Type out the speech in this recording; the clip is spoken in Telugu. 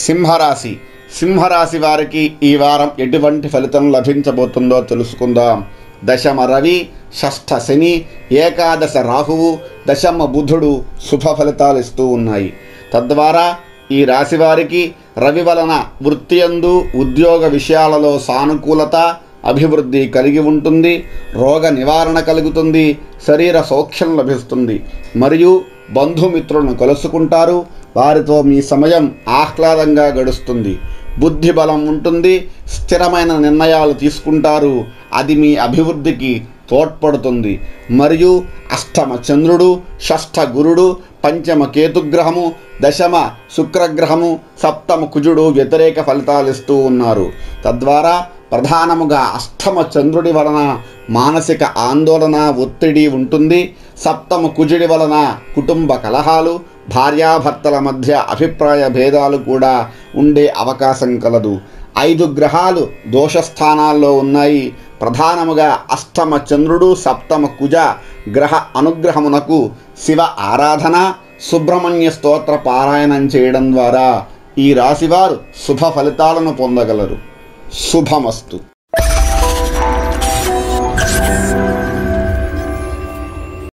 సింహరాశి సింహరాశి వారికి ఈ వారం ఎటువంటి ఫలితం లభించబోతుందో తెలుసుకుందాం దశమ రవి షష్ఠ శని ఏకాదశ రాహువు దశమ బుధుడు శుభ ఫలితాలు ఇస్తూ ఉన్నాయి తద్వారా ఈ రాశి వారికి రవి వలన వృత్తియందు ఉద్యోగ విషయాలలో సానుకూలత అభివృద్ధి కలిగి ఉంటుంది రోగ నివారణ కలుగుతుంది శరీర సౌఖ్యం లభిస్తుంది మరియు బంధుమిత్రులను కలుసుకుంటారు వారితో మీ సమయం ఆహ్లాదంగా గడుస్తుంది బుద్ధి బలం ఉంటుంది స్థిరమైన నిర్ణయాలు తీసుకుంటారు అది మీ అభివృద్ధికి తోడ్పడుతుంది మరియు అష్టమ చంద్రుడు షష్ఠ గురుడు పంచమ కేతుగ్రహము దశమ శుక్రగ్రహము సప్తమ కుజుడు వ్యతిరేక ఫలితాలు ఇస్తూ ఉన్నారు తద్వారా ప్రధానముగా అష్టమ చంద్రుడి వలన మానసిక ఆందోళన ఒత్తిడి ఉంటుంది సప్తమ కుజుడి వలన కుటుంబ కలహాలు భార్యాభర్తల మధ్య అభిప్రాయ భేదాలు కూడా ఉండే అవకాశం కలదు ఐదు గ్రహాలు దోషస్థానాల్లో ఉన్నాయి ప్రధానముగా అష్టమ చంద్రుడు సప్తమ కుజ గ్రహ అనుగ్రహమునకు శివ ఆరాధన సుబ్రహ్మణ్య స్తోత్ర పారాయణం చేయడం ద్వారా ఈ రాశివారు శుభ ఫలితాలను పొందగలరు శుభమస్తు